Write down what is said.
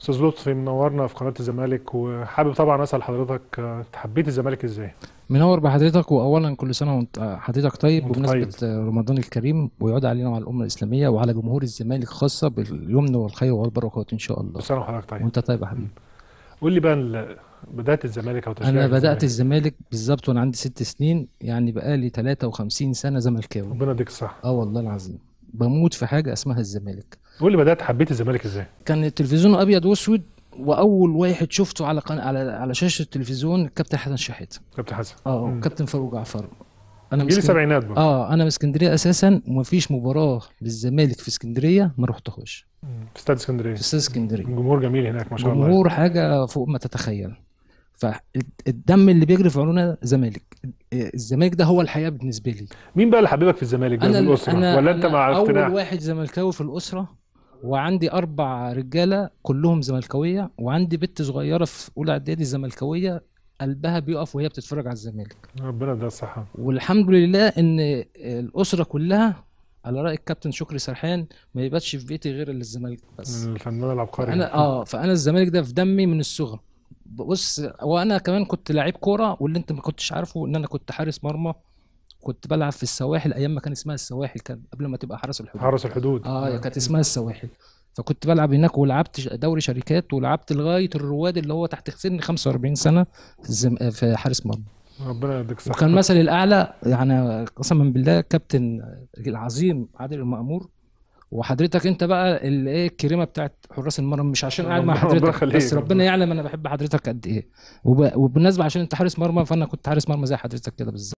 استاذ لطفي منورنا في قناه الزمالك وحابب طبعا اسال حضرتك آه، حبيت الزمالك ازاي؟ منور بحضرتك واولا كل سنه وانت حضرتك طيب وانت بمناسبه رمضان الكريم ويعود علينا وعلى الامه الاسلاميه وعلى جمهور الزمالك خاصه باليمن والخير والبركات ان شاء الله كل سنه وحضرتك طيب وانت طيب يا حبيبي قول لي بقى ال- بدايه الزمالك او تشجيع انا بدات الزمالك. الزمالك بالظبط وانا عندي ست سنين يعني بقالي 53 سنه زملكاوي ربنا يديك الصحه اه والله العظيم بموت في حاجه اسمها الزمالك قول لي بدات حبيت الزمالك ازاي؟ كان التلفزيون ابيض واسود واول واحد شفته على قن... على على شاشه التلفزيون الكابتن حسن شحاته كابتن حسن اه مم. كابتن فاروق جعفر انا جيل مسكين السبعينات بقى اه انا من اسكندريه اساسا ومفيش مباراه للزمالك في اسكندريه ما رحتهاش مم. في استاد اسكندريه في استاد اسكندريه جمهور جميل هناك ما شاء الله جمهور حاجه فوق ما تتخيل فالدم اللي بيجري في عيوننا زمالك الزمالك ده هو الحياه بالنسبه لي مين بقى اللي حبيبك في الزمالك ده انا في الاسره انا ولا انت أنا مع اول اقتناع؟ واحد زملكاوي في الاسره وعندي اربع رجاله كلهم زملكاويه وعندي بنت صغيره في اولى اعدادي زملكاويه قلبها بيقف وهي بتتفرج على الزمالك ربنا يديها الصحه والحمد لله ان الاسره كلها على راي الكابتن شكري سرحان ما يباتش في بيتي غير الا الزمالك بس الفنان العبقري انا اه فانا الزمالك ده في دمي من الصغر بص وانا كمان كنت لعيب كوره واللي انت ما كنتش عارفه ان انا كنت حارس مرمى كنت بلعب في السواحل ايام ما كان اسمها السواحل كان قبل ما تبقى حرس الحدود حرس الحدود اه كانت اسمها السواحل فكنت بلعب هناك ولعبت ش- دوري شركات ولعبت لغايه الرواد اللي هو تحت سن 45 سنه في, الزم... في حارس مرمى ربنا يديك الصحه وكان مثلي الاعلى يعني قسما بالله كابتن العظيم عادل المأمور وحضرتك انت بقى اللي ايه الكريمه بتاعت حراس المرمى مش عشان قاعد مع ربنا- ربنا حضرتك يخليك. بس ربنا يعلم انا بحب حضرتك قد ايه وب... وبالنسبه عشان انت حارس مرمى فانا كنت حارس مرمى زي حضرتك كده بالظبط